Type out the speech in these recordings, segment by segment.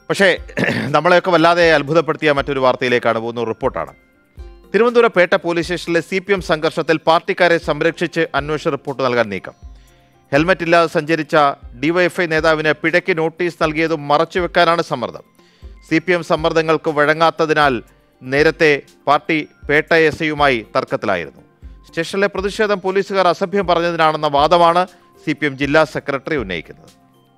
പക്ഷേ നമ്മളെയൊക്കെ വല്ലാതെ അത്ഭുതപ്പെടുത്തിയ മറ്റൊരു വാർത്തയിലേക്കാണ് പോകുന്ന റിപ്പോർട്ടാണ് തിരുവനന്തപുരം പേട്ട പോലീസ് സ്റ്റേഷനിലെ സി പി എം സംഘർഷത്തിൽ പാർട്ടിക്കാരെ സംരക്ഷിച്ച് അന്വേഷണ റിപ്പോർട്ട് നൽകാൻ നീക്കം ഹെൽമറ്റ് ഇല്ലാതെ സഞ്ചരിച്ച ഡിവൈഎഫ്ഐ നേതാവിന് പിഴയ്ക്ക് നോട്ടീസ് നൽകിയതും മറച്ചുവെക്കാനാണ് സമ്മർദ്ദം സി പി എം സമ്മർദ്ദങ്ങൾക്ക് വഴങ്ങാത്തതിനാൽ നേരത്തെ പാർട്ടി പേട്ട എസ് ഐയുമായി തർക്കത്തിലായിരുന്നു സ്റ്റേഷനിലെ പ്രതിഷേധം പോലീസുകാർ അസഭ്യം പറഞ്ഞതിനാണെന്ന വാദമാണ് സി പി എം ജില്ലാ സെക്രട്ടറി ഉന്നയിക്കുന്നത്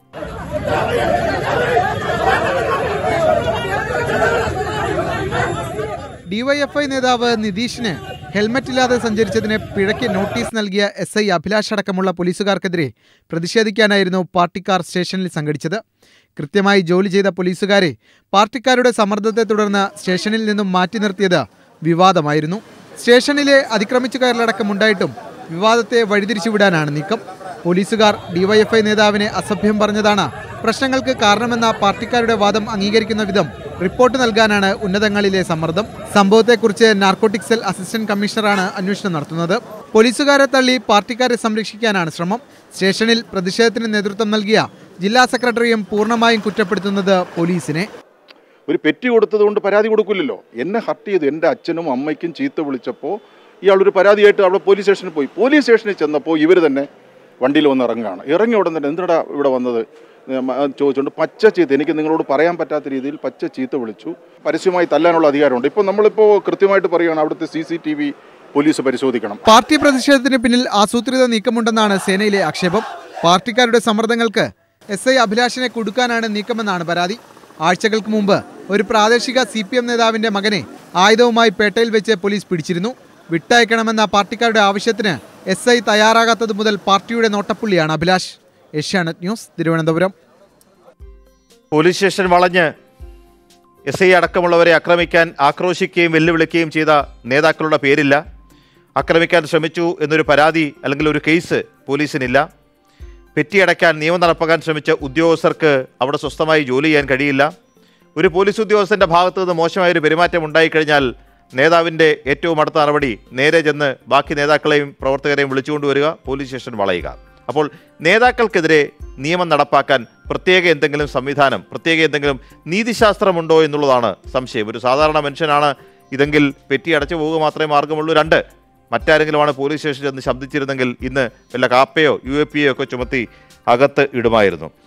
ഡിവൈഎഫ്ഐ നേതാവ് നിതീഷിന് ഹെൽമറ്റ് ഇല്ലാതെ സഞ്ചരിച്ചതിന് പിഴയ്ക്ക് നോട്ടീസ് നൽകിയ എസ് ഐ അഭിലാഷ് അടക്കമുള്ള പോലീസുകാർക്കെതിരെ പ്രതിഷേധിക്കാനായിരുന്നു പാർട്ടിക്കാർ സ്റ്റേഷനിൽ സംഘടിച്ചത് കൃത്യമായി ജോലി ചെയ്ത പോലീസുകാരെ പാർട്ടിക്കാരുടെ സമ്മർദ്ദത്തെ തുടർന്ന് സ്റ്റേഷനിൽ നിന്നും മാറ്റി നിർത്തിയത് വിവാദമായിരുന്നു സ്റ്റേഷനിലെ അതിക്രമിച്ചു കയറലടക്കമുണ്ടായിട്ടും വിവാദത്തെ വഴിതിരിച്ചുവിടാനാണ് നീക്കം പോലീസുകാർ ഡിവൈഎഫ്ഐ നേതാവിനെ അസഭ്യം പറഞ്ഞതാണ് പ്രശ്നങ്ങൾക്ക് കാരണമെന്ന പാർട്ടിക്കാരുടെ വാദം അംഗീകരിക്കുന്ന വിധം റിപ്പോർട്ട് നൽകാനാണ് ഉന്നതങ്ങളിലെ സമ്മർദ്ദം സംഭവത്തെക്കുറിച്ച് നാർക്കോട്ടിക് സെൽ അസിസ്റ്റന്റ് കമ്മീഷണറാണ് അന്വേഷണം നടത്തുന്നത് പോലീസുകാരെ തള്ളി പാർട്ടിക്കാരെ സംരക്ഷിക്കാനാണ് ശ്രമം സ്റ്റേഷനിൽ പ്രതിഷേധത്തിന് നേതൃത്വം നൽകിയ ജില്ലാ സെക്രട്ടറിയും പൂർണ്ണമായും കുറ്റപ്പെടുത്തുന്നത് പോലീസിനെ ഒരു പെറ്റി കൊടുത്തത് കൊണ്ട് പരാതി കൊടുക്കില്ലല്ലോ എന്നെ ഹർട്ട് ചെയ്തു എൻ്റെ അച്ഛനും അമ്മയ്ക്കും ചീത്ത വിളിച്ചപ്പോൾ ഇയാളൊരു പരാതിയായിട്ട് അവിടെ പോലീസ് സ്റ്റേഷനിൽ പോയി പോലീസ് സ്റ്റേഷനിൽ ചെന്നപ്പോൾ ഇവർ തന്നെ വണ്ടിയിൽ വന്ന് ഇറങ്ങുകയാണ് ഇറങ്ങിയ ഉടൻ തന്നെ എന്തിനാ ഇവിടെ വന്നത് ഉം, ആ, ചോദിച്ചുകൊണ്ട് പച്ച ചീത്ത എനിക്ക് നിങ്ങളോട് പറയാൻ പറ്റാത്ത രീതിയിൽ പച്ച ചീത്ത വിളിച്ചു പരസ്യമായി തല്ലാനുള്ള അധികാരമുണ്ട് ഇപ്പോൾ നമ്മളിപ്പോൾ കൃത്യമായിട്ട് പറയുകയാണ് അവിടുത്തെ C C T V police പരിശോധിക്കണം പാർട്ടി പ്രതിഷേധത്തിന് പിന്നിൽ ആസൂത്രിത നീക്കമുണ്ടെന്നാണ് സേനയിലെ ആക്ഷേപം പാർട്ടിക്കാരുടെ സമ്മർദ്ദങ്ങൾക്ക് എസ് ഐ അഭിലാഷിനെ കൊടുക്കാനാണ് നീക്കമെന്നാണ് പരാതി ആഴ്ചകൾക്ക് മുമ്പ് ഒരു പ്രാദേശിക സി പി എം നേതാവിന്റെ മകനെ ആയുധവുമായി പേട്ടയിൽ വെച്ച് പോലീസ് പിടിച്ചിരുന്നു വിട്ടയക്കണമെന്ന പാർട്ടിക്കാരുടെ ആവശ്യത്തിന് എസ് ഐ തയ്യാറാകാത്തത് മുതൽ പാർട്ടിയുടെ നോട്ടപ്പുള്ളിയാണ് Abhilash Asianet news Thiruvananthapuram police station വളഞ്ഞ് എസ് ഐ അടക്കമുള്ളവരെ ആക്രമിക്കാൻ ആക്രോശിക്കുകയും വെല്ലുവിളിക്കുകയും ചെയ്ത നേതാക്കളുടെ പേരില്ല ആക്രമിക്കാൻ ശ്രമിച്ചു എന്നൊരു പരാതി അല്ലെങ്കിൽ ഒരു കേസ് പോലീസിനില്ല പെറ്റിയടയ്ക്കാൻ നിയമം നടപ്പാക്കാൻ ശ്രമിച്ച ഉദ്യോഗസ്ഥർക്ക് അവിടെ സ്വസ്ഥമായി ജോലി ചെയ്യാൻ കഴിയില്ല ഒരു പോലീസ് ഉദ്യോഗസ്ഥൻ്റെ ഭാഗത്തു നിന്ന് മോശമായൊരു പെരുമാറ്റം ഉണ്ടായിക്കഴിഞ്ഞാൽ നേതാവിൻ്റെ ഏറ്റവും അടുത്ത നടപടി നേരെ ചെന്ന് ബാക്കി നേതാക്കളെയും പ്രവർത്തകരെയും വിളിച്ചുകൊണ്ടുവരിക പോലീസ് സ്റ്റേഷൻ വളയുക അപ്പോൾ നേതാക്കൾക്കെതിരെ നിയമം നടപ്പാക്കാൻ പ്രത്യേക എന്തെങ്കിലും സംവിധാനം പ്രത്യേക എന്തെങ്കിലും നീതിശാസ്ത്രമുണ്ടോ എന്നുള്ളതാണ് സംശയം ഒരു സാധാരണ മനുഷ്യനാണ് ഇതെങ്കിൽ പെറ്റി അടച്ചു പോവുക മാത്രമേ മാർഗമുള്ളൂ രണ്ട് മറ്റാരെങ്കിലുമാണ് പോലീസ് സ്റ്റേഷനിൽ ചെന്ന് ശബ്ദിച്ചിരുന്നെങ്കിൽ ഇന്ന് വല്ല കാപ്പയോ യു എ പിയോ ഒക്കെ ചുമത്തി അകത്ത് ഇടുമായിരുന്നു